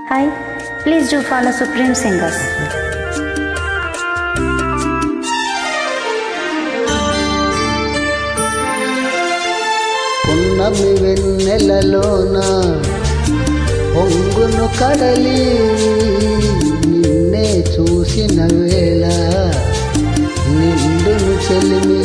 Hi, please do follow Supreme Singers. పున్నమి వెన్నెలలోన పొంగును కడలి నిన్నే చూసిన వేళ నిండును చెలిమి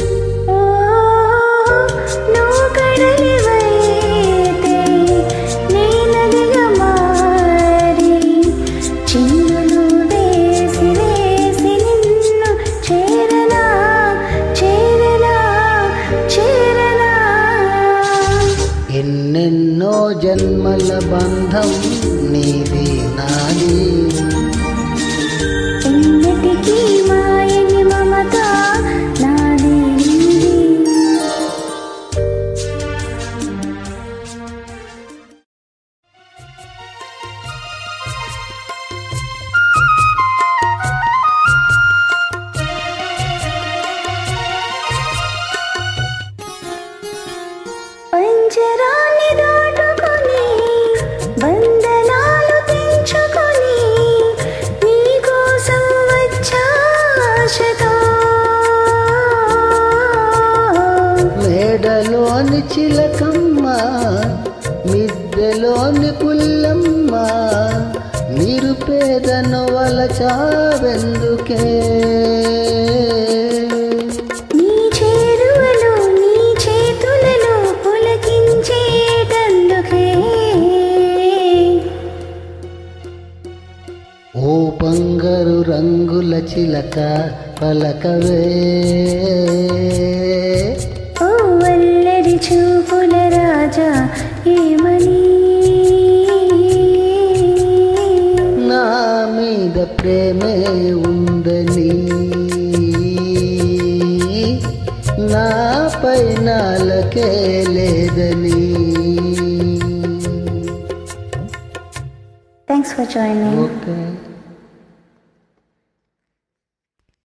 నువ్వు కడలివైతే నేనదిగా మారి చిన్నులు వేసి వేసి నిన్ను చేరనా చేరనా చేరనా ఎన్నెన్నో జన్మల బంధం నీది నాది ఎన్నటికీ మాయని మమత నాది నీది. పంజరాన్ని దాటుకొని బంధనాలు తెంచుకొని నీ కోసం వచ్చాశతో మేడలోని చిలకమ్మ మిద్దెలోని పుల్లమ్మ నిరుపేదను వలచావెందుకే నీ చేరువలో నీ చేతులలో పులకించేటందుకే ఓ బంగారు రంగుల చిలక పలకవే ఓ వల్లరి చూపుల రాజా ఏమని నా మీద ప్రేమే ఉందని నాపై నాలకే లేదని థ్యాంక్స్ ఫర్ జాయినింగ్ ఓకే